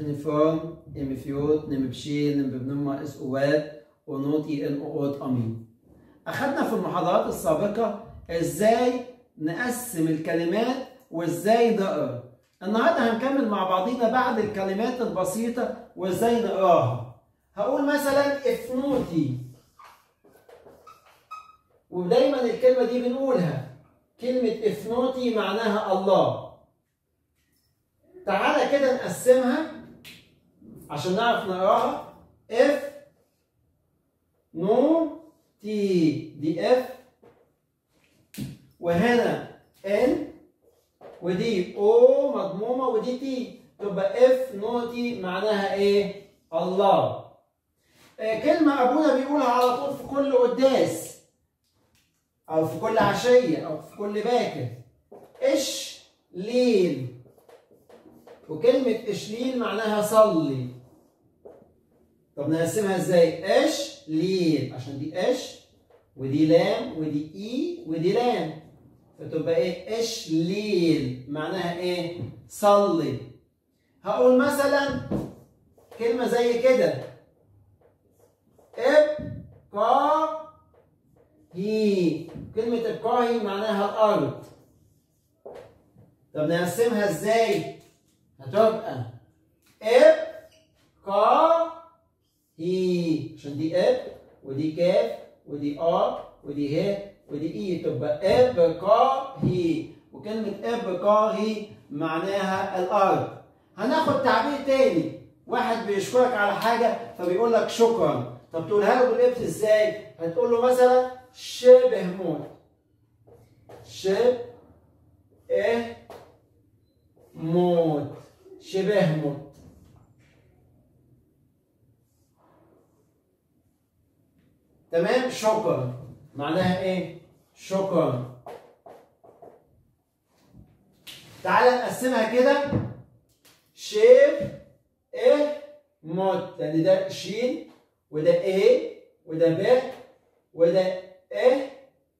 نفرام ام فيوت نم بشين نم بنما اس اوات ونوتي ان اوت امين اخذنا في المحاضرات السابقة ازاي نقسم الكلمات وازاي نقرا النهارده هنكمل مع بعضينا بعد الكلمات البسيطة وازاي نقراها هقول مثلا افنوتي ودايما الكلمة دي بنقولها كلمة افنوتي معناها الله تعالى كده نقسمها عشان نعرف نقراها اف نو تي دي اف وهنا ان ودي او مضمومه ودي تي تبقى اف نو تي معناها ايه؟ الله آه كلمه ابونا بيقولها على طول في كل قداس او في كل عشيه او في كل باكر اش ليل وكلمة إشليل معناها صلي. طب نقسمها إزاي؟ إش ليل عشان دي إش ودي لام ودي إي ودي لام. فتبقى إيه؟ إش ليل معناها إيه؟ صلي. هقول مثلا كلمة زي كده. إبقى هي كلمة إبقاهي معناها الأرض. طب نقسمها إزاي؟ هتبقى اب كا هي عشان دي اب ودي كاف ودي ا ودي ه ودي اي تبقى اب كا هي وكلمة اب كا هي معناها الارض هناخد تعبير تاني واحد بيشكرك على حاجة فبيقول لك شكرا طب تقولها له بالابت ازاي؟ هتقول له مثلا شبه موت شبه موت شبه موت تمام شكرا معناها ايه شكرا تعال نقسمها كده شيب ايه موت لان ده شين وده ايه وده ب وده ايه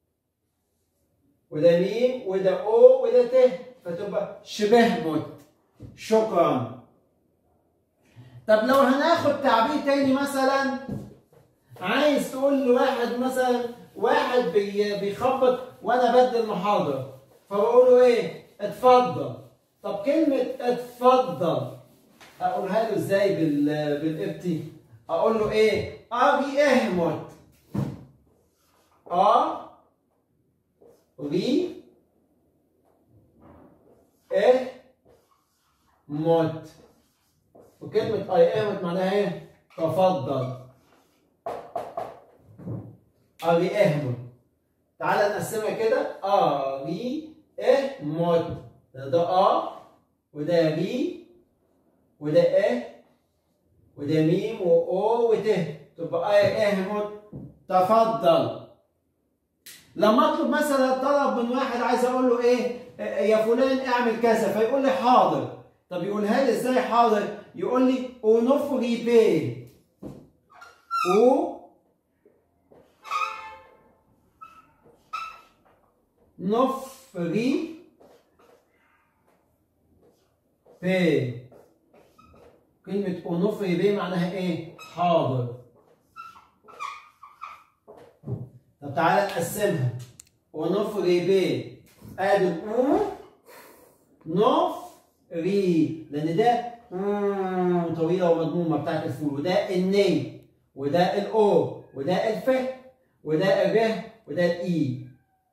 وده ميم وده او وده ت فتبقى شبه موت شكرا طب لو هناخد تعبير تاني مثلا عايز تقول لواحد مثلا واحد بي بيخبط وانا بدي المحاضره فبقول له ايه اتفضل طب كلمه اتفضل اقولها له ازاي بال بالابتي اقول له ايه ابي اهمت ا ري اه موت وكلمة اي امت معناها ايه؟ تفضل اري اهمت تعالى نقسمها كده اري اهمت ده ا وده ري وده اه وده ميم واو وت تبقى اي اهمت تفضل لما اطلب مثلا طلب من واحد عايز اقول له ايه يا فلان اعمل كذا فيقول لي حاضر طب يقولها لي ازاي حاضر يقول لي اونوفري بي او نفري بي كلمة اونوفري بي معناها ايه؟ حاضر طب تعالى نقسمها ونفري بي ادي او نف ري لان ده طويله ومضمومه بتاعت الفول وده الني وده الاو وده الف وده الر وده الاي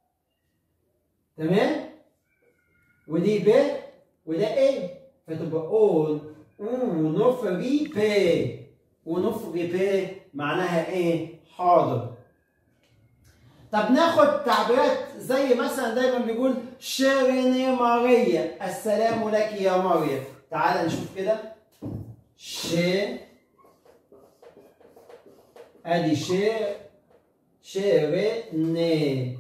تمام ودي ب وده ايه فتبقى او نفري بي ونفري بي معناها ايه حاضر طب ناخد تعبيرات زي مثلا دايما بيقول شيريني ماريا السلام لك يا مريم تعال نشوف كده شي ادي شي شيريني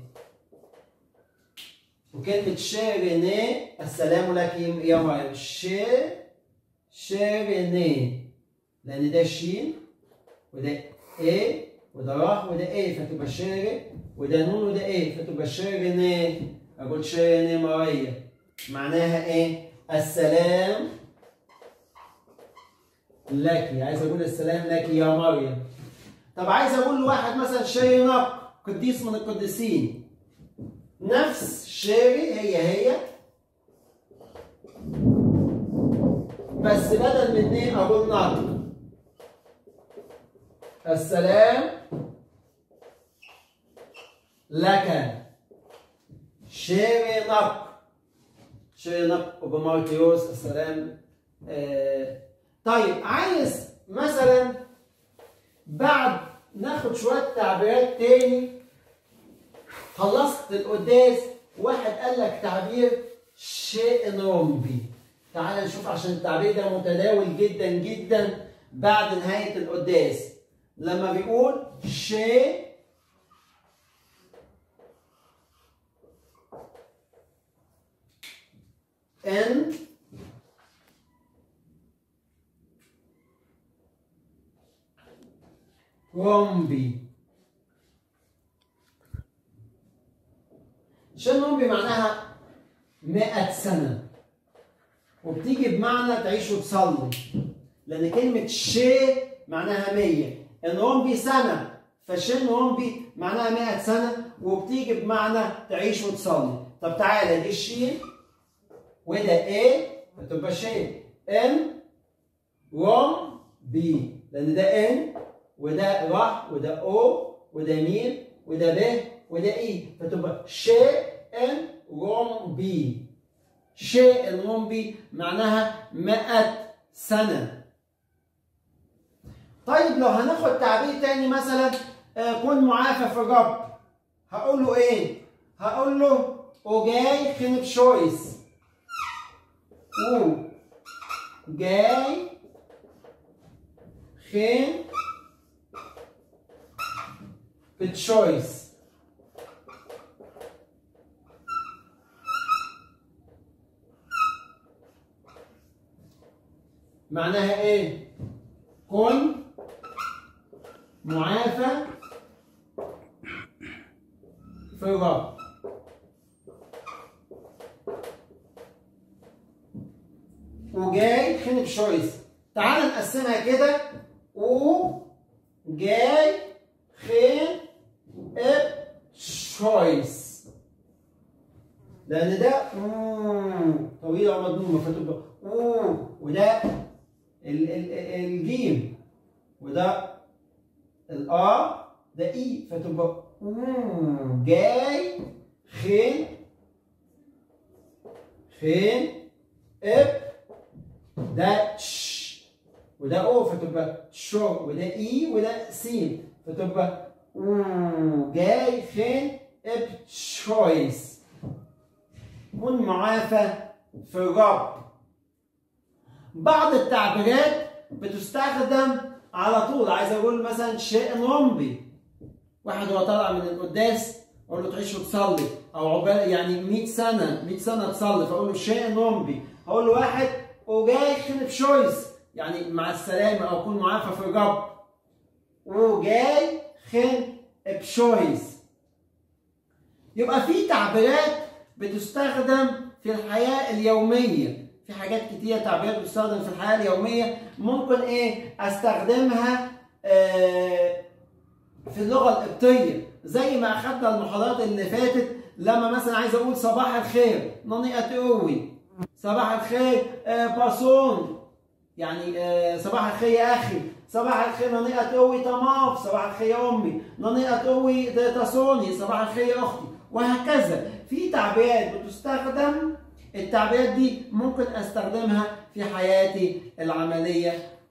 وكلمة شيريني السلام لك يا مريم شي شيريني لأن ده شين وده ايه وده راح وده ايه فتبقى شيري وده نون وده ايه فتبقى شيريني اقول شيريني ماريا معناها ايه السلام لك عايز اقول السلام لك يا مريم طب عايز اقول لواحد مثلا شيرينق قديس من القديسين نفس شيري هي هي بس بدل من ايه اقول نق السلام لك شيرينق شيرينق وبمارتيوس السلام آه طيب عايز مثلا بعد ناخد شويه تعبيرات تاني خلصت القداس واحد قال لك تعبير شيء رمبي تعال نشوف عشان التعبير ده متداول جدا جدا بعد نهاية القداس لما بيقول شيء ان رومبي شن رومبي معناها مئة سنة وبتيجي بمعنى تعيش وتصلي لأن كلمة شي معناها مية إن رومبي سنة فشن رومبي معناها مئة سنة وبتيجي بمعنى تعيش وتصلي طب تعالى دي الشين وده ايه فتبقى شي ان روم بي لأن ده ان وده ر وده او وده ميم وده ب وده اي فتبقى شيء رومبي شيء رومبي معناها 100 سنة طيب لو هناخد تعبير تاني مثلا آه، كن معافى في الرب هقول له ايه؟ هقول له اوجاي خنب شويس او جاي خين بتشويس معناها ايه كن معافى في الرب وجاي خنب شويس تعال نقسمها كده و جاي خين اب شويس لان ده مم طويله ومضمومه فتبقى اوه وده ال ال الجيم وده الار ده اي فتبقى مم جاي خين خين اب ده تش وده او فتبقى شو وده اي وده سين فتبقى مم جاي خين اب تشويس كن معافى في الرب بعض التعبيرات بتستخدم على طول عايز اقول مثلا شيء رمبي واحد هو طالع من القداس اقول له تعيش وتصلي او عقبال يعني 100 سنه 100 سنه تصلي فاقول له شيء رمبي هقول له واحد وجاي خنب شويس يعني مع السلامه او كن معافى في الرب وجاي خن بشويس يبقى في تعبيرات بتستخدم في الحياه اليوميه في حاجات كتير تعبيرات بتستخدم في الحياه اليوميه ممكن ايه استخدمها آه في اللغه القبطيه زي ما اخدنا المحاضرات اللي فاتت لما مثلا عايز اقول صباح الخير ناني قوي صباح الخير آه باسون يعني آه صباح الخير يا اخي صباح الخير ناني قوي تماف صباح الخير يا امي ناني قوي تاسوني صباح الخير يا اختي وهكذا في تعبيرات بتستخدم التعبيرات دي ممكن استخدمها في حياتي العمليه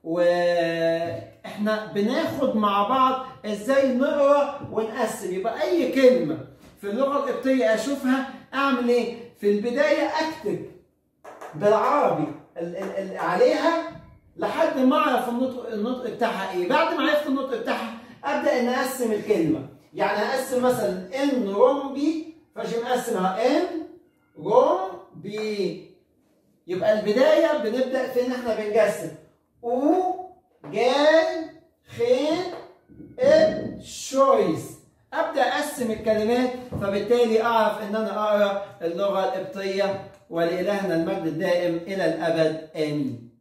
واحنا بناخد مع بعض ازاي نقرا ونقسم يبقى اي كلمه في اللغه القبطيه اشوفها اعمل ايه في البدايه اكتب بالعربي ال ال ال عليها لحد ما اعرف النطق النطق بتاعها ايه بعد ما عرفت النطق بتاعها ابدا ان اقسم الكلمه يعني اقسم مثلا ان رومبي فاجي مقسمها ان رومبي يبقى البدايه بنبدا فين احنا بنقسم او جاي خين اب شويس ابدا اقسم الكلمات فبالتالي اعرف ان انا اقرا اللغه القبطيه ولالهنا المجد الدائم الى الابد امين